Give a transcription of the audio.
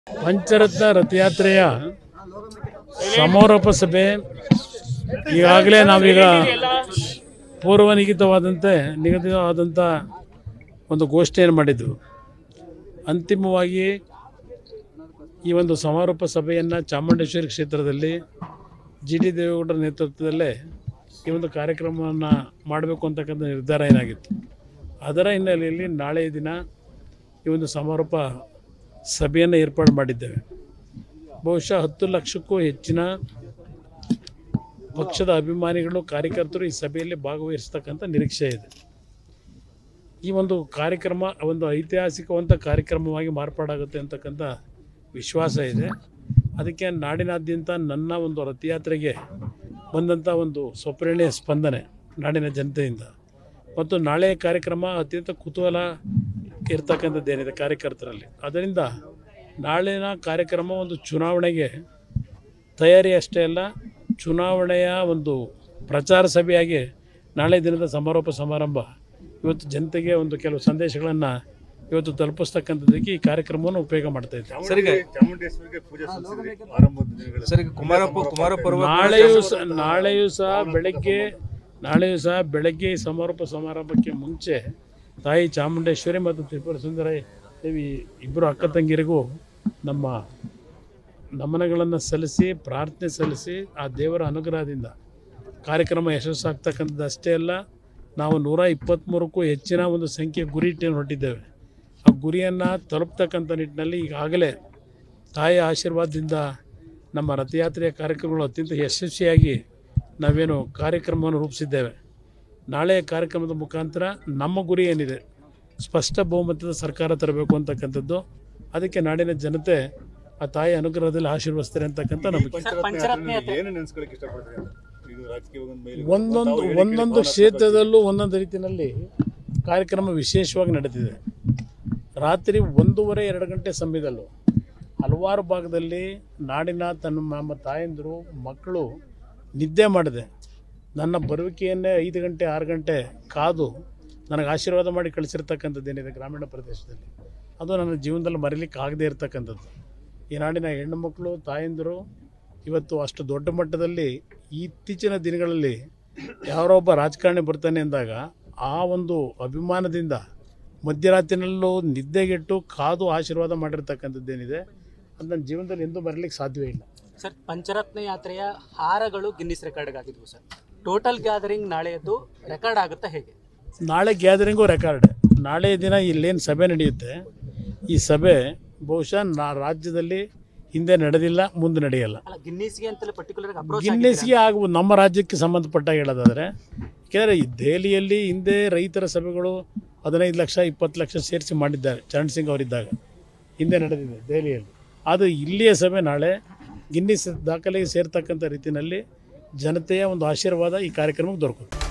ಪಂಚರತ್ನ ರಥಯಾತ್ರೆಯ ಸಮಾರೋಪ ಸಭೆ ಈಗಾಗಲೇ ನಾವೀಗ ಪೂರ್ವ ನಿಗದಿತವಾದಂತೆ ನಿಗದಿತವಾದಂಥ ಒಂದು ಗೋಷ್ಠಿಯನ್ನು ಮಾಡಿದ್ದೆವು ಅಂತಿಮವಾಗಿ ಈ ಒಂದು ಸಮಾರೋಪ ಸಭೆಯನ್ನು ಚಾಮುಂಡೇಶ್ವರಿ ಕ್ಷೇತ್ರದಲ್ಲಿ ಜಿ ಡಿ ದೇವೇಗೌಡರ ನೇತೃತ್ವದಲ್ಲೇ ಈ ಒಂದು ಕಾರ್ಯಕ್ರಮವನ್ನು ಮಾಡಬೇಕು ಅಂತಕ್ಕಂಥ ನಿರ್ಧಾರ ಏನಾಗಿತ್ತು ಅದರ ಹಿನ್ನೆಲೆಯಲ್ಲಿ ನಾಳೆಯ ದಿನ ಈ ಒಂದು ಸಮಾರೋಪ ಸಭೆಯನ್ನು ಏರ್ಪಾಡು ಮಾಡಿದ್ದೇವೆ ಬಹುಶಃ ಹತ್ತು ಲಕ್ಷಕ್ಕೂ ಹೆಚ್ಚಿನ ಪಕ್ಷದ ಅಭಿಮಾನಿಗಳು ಕಾರ್ಯಕರ್ತರು ಈ ಸಭೆಯಲ್ಲಿ ಭಾಗವಹಿಸ್ತಕ್ಕಂಥ ನಿರೀಕ್ಷೆ ಇದೆ ಈ ಒಂದು ಕಾರ್ಯಕ್ರಮ ಒಂದು ಐತಿಹಾಸಿಕವಂತ ಕಾರ್ಯಕ್ರಮವಾಗಿ ಮಾರ್ಪಾಡಾಗುತ್ತೆ ಅಂತಕ್ಕಂಥ ವಿಶ್ವಾಸ ಇದೆ ಅದಕ್ಕೆ ನಾಡಿನಾದ್ಯಂತ ನನ್ನ ಒಂದು ರಥಯಾತ್ರೆಗೆ ಬಂದಂಥ ಒಂದು ಸ್ವಪ್ರೇರಣೆಯ ಸ್ಪಂದನೆ ನಾಡಿನ ಜನತೆಯಿಂದ ಮತ್ತು ನಾಳೆಯ ಕಾರ್ಯಕ್ರಮ ಅತ್ಯಂತ ಕುತೂಹಲ ಇರ್ತಕ್ಕಂಥದ್ದೇನಿದೆ ಕಾರ್ಯಕರ್ತರಲ್ಲಿ ಅದರಿಂದ ನಾಳಿನ ಕಾರ್ಯಕ್ರಮ ಒಂದು ಚುನಾವಣೆಗೆ ತಯಾರಿ ಅಷ್ಟೇ ಅಲ್ಲ ಚುನಾವಣೆಯ ಒಂದು ಪ್ರಚಾರ ಸಭೆಯಾಗಿ ನಾಳೆ ದಿನದ ಸಮಾರೋಪ ಸಮಾರಂಭ ಇವತ್ತು ಜನತೆಗೆ ಒಂದು ಕೆಲವು ಸಂದೇಶಗಳನ್ನು ಇವತ್ತು ತಲುಪಿಸ್ತಕ್ಕಂಥದ್ದಕ್ಕೆ ಈ ಕಾರ್ಯಕ್ರಮವನ್ನು ಉಪಯೋಗ ಮಾಡ್ತಾ ಇದ್ದೇವೆ ಸರ್ ಈಗ ಚಾಮುಂಡೇಶ್ವರಿಗೆ ಪೂಜೆ ಸಲ್ಲಿಸಿದ್ರಿ ಆರಂಭದ ದಿನಗಳಲ್ಲಿ ಸರ್ ಈಗ ಕುಮಾರಪ್ಪ ಕುಮಾರ ಪರ್ವ ನಾಳೆಯೂ ಸಹ ನಾಳೆಯೂ ಸಹ ಬೆಳಗ್ಗೆ ನಾಳೆಯೂ ಸಹ ಬೆಳಗ್ಗೆ ಈ ಸಮಾರೋಪ ಸಮಾರಂಭಕ್ಕೆ ಮುಂಚೆ ತಾಯಿ ಚಾಮುಂಡೇಶ್ವರಿ ಮತ್ತು ತ್ರಿಪುರ ಸುಂದರಿ ದೇವಿ ಇಬ್ಬರು ಅಕ್ಕ ತಂಗಿರಿಗೂ ನಮ್ಮ ನಮನಗಳನ್ನು ಸಲ್ಲಿಸಿ ಪ್ರಾರ್ಥನೆ ಸಲ್ಲಿಸಿ ಆ ದೇವರ ಅನುಗ್ರಹದಿಂದ ಕಾರ್ಯಕ್ರಮ ಯಶಸ್ಸಾಗ್ತಕ್ಕಂಥದ್ದು ಅಷ್ಟೇ ಅಲ್ಲ ನಾವು ನೂರ ಇಪ್ಪತ್ತ್ಮೂರಕ್ಕೂ ಹೆಚ್ಚಿನ ಒಂದು ಸಂಖ್ಯೆ ಗುರಿ ಇಟ್ಟು ಹೊರಟಿದ್ದೇವೆ ಆ ಗುರಿಯನ್ನು ತಲುಪ್ತಕ್ಕಂಥ ನಿಟ್ಟಿನಲ್ಲಿ ಈಗಾಗಲೇ ತಾಯಿಯ ಆಶೀರ್ವಾದದಿಂದ ನಮ್ಮ ರಥಯಾತ್ರೆಯ ಕಾರ್ಯಕ್ರಮಗಳು ಅತ್ಯಂತ ಯಶಸ್ವಿಯಾಗಿ ನಾವೇನು ಕಾರ್ಯಕ್ರಮವನ್ನು ರೂಪಿಸಿದ್ದೇವೆ ನಾಳೆಯ ಕಾರ್ಯಕ್ರಮದ ಮುಖಾಂತರ ನಮ್ಮ ಗುರಿ ಏನಿದೆ ಸ್ಪಷ್ಟ ಬಹುಮತದ ಸರ್ಕಾರ ತರಬೇಕು ಅಂತಕ್ಕಂಥದ್ದು ಅದಕ್ಕೆ ನಾಡಿನ ಜನತೆ ಆ ತಾಯಿಯ ಅನುಗ್ರಹದಲ್ಲಿ ಆಶೀರ್ವದಿಸ್ತಾರೆ ಅಂತಕ್ಕಂಥ ನಂಬಿಕೆ ಪಂಚರತ್ನ ಯಾತ್ರೆಯಲ್ಲಿ ಏನು ನೆನೆಸ್ಕೊಳ್ಳಿಕ್ಕೆ ಇಷ್ಟಪಡ್ತೀರಿ ಅಂತ ಇದು ರಾಜಕೀಯ ಒಂದು ಮೇಲೆ ಒಂದೊಂದು ಒಂದೊಂದು ಕ್ಷೇತ್ರದಲ್ಲೂ ಒಂದೊಂದು ರೀತಿಯಲ್ಲಿ ಕಾರ್ಯಕ್ರಮ ವಿಶೇಷವಾಗಿ ನಡೆದಿದೆ ರಾತ್ರಿ ಒಂದೂವರೆ ಎರಡು ಗಂಟೆ ಸಮಯದಲ್ಲೂ ಹಲವಾರು ಭಾಗದಲ್ಲಿ ನಾಡಿನ ತನ್ನ ನಮ್ಮ ತಾಯಂದಿರು ಮಕ್ಕಳು ನಿದ್ದೆ ಮಾಡಿದೆ ನನ್ನ ಬರುವಿಕೆಯನ್ನೇ ಐದು ಗಂಟೆ ಆರು ಗಂಟೆ ಕಾದು ನನಗೆ ಆಶೀರ್ವಾದ ಮಾಡಿ ಕಳಿಸಿರ್ತಕ್ಕಂಥದ್ದೇನಿದೆ ಗ್ರಾಮೀಣ ಪ್ರದೇಶದಲ್ಲಿ ಅದು ನನ್ನ ಜೀವನದಲ್ಲಿ ಮರೀಲಿಕ್ಕೆ ಆಗದೇ ಇರತಕ್ಕಂಥದ್ದು ಈ ನಾಡಿನ ಹೆಣ್ಣು ಮಕ್ಕಳು ತಾಯಂದಿರು ಇವತ್ತು ಅಷ್ಟು ದೊಡ್ಡ ಮಟ್ಟದಲ್ಲಿ ಇತ್ತೀಚಿನ ದಿನಗಳಲ್ಲಿ ಯಾರೋ ಒಬ್ಬ ರಾಜಕಾರಣಿ ಬರ್ತಾನೆ ಅಂದಾಗ ಆ ಒಂದು ಅಭಿಮಾನದಿಂದ ಮಧ್ಯರಾತ್ರಿನಲ್ಲೂ ನಿದ್ದೆಗೆಟ್ಟು ಕಾದು ಆಶೀರ್ವಾದ ಮಾಡಿರ್ತಕ್ಕಂಥದ್ದೇನಿದೆ ಅದು ನನ್ನ ಜೀವನದಲ್ಲಿ ಎಂದೂ ಬರಲಿಕ್ಕೆ ಸಾಧ್ಯವೇ ಇಲ್ಲ ಸರ್ ಪಂಚರತ್ನ ಯಾತ್ರೆಯ ಹಾರಗಳು ಗಿನ್ನಿಸ್ ರೆಕಾರ್ಡ್ ಆಗಿದ್ವು ಸರ್ ಟೋಟಲ್ ಗ್ಯಾದರಿಂಗ್ ನಾಳೆಯದ್ದು ರೆಕಾರ್ಡ್ ಆಗುತ್ತಾ ಹೇಗೆ ನಾಳೆ ಗ್ಯಾದರಿಂಗು ರೆಕಾರ್ಡ್ ನಾಳೆ ದಿನ ಇಲ್ಲೇನು ಸಭೆ ನಡೆಯುತ್ತೆ ಈ ಸಭೆ ಬಹುಶಃ ನಾ ರಾಜ್ಯದಲ್ಲಿ ಹಿಂದೆ ನಡೆದಿಲ್ಲ ಮುಂದೆ ನಡೆಯಲ್ಲ ಅಲ್ಲ ಗಿನ್ನಿಸ್ಗೆ ಅಂತಲೇ ಪರ್ಟಿಕ್ಯುಲರ್ ಅಪ್ರೋಚ್ ಗಿನ್ನೆಸ್ಗೆ ಆಗುವ ನಮ್ಮ ರಾಜ್ಯಕ್ಕೆ ಸಂಬಂಧಪಟ್ಟಾಗ ಹೇಳೋದಾದರೆ ಯಾಕೆಂದರೆ ಈ ದೆಹಲಿಯಲ್ಲಿ ಹಿಂದೆ ರೈತರ ಸಭೆಗಳು ಹದಿನೈದು ಲಕ್ಷ ಇಪ್ಪತ್ತು ಲಕ್ಷ ಸೇರಿಸಿ ಮಾಡಿದ್ದಾರೆ ಚರಣ್ ಸಿಂಗ್ ಅವರಿದ್ದಾಗ ಹಿಂದೆ ನಡೆದಿದೆ ದೆಹಲಿಯಲ್ಲಿ ಅದು ಇಲ್ಲಿಯ ಸಭೆ ನಾಳೆ ಗಿನ್ನಿಸ್ ದಾಖಲೆಗೆ ಸೇರ್ತಕ್ಕಂಥ ರೀತಿಯಲ್ಲಿ ಜನತೆಯ ಒಂದು ಆಶೀರ್ವಾದ ಈ ಕಾರ್ಯಕ್ರಮಕ್ಕೆ ದೊರಕುತ್ತೆ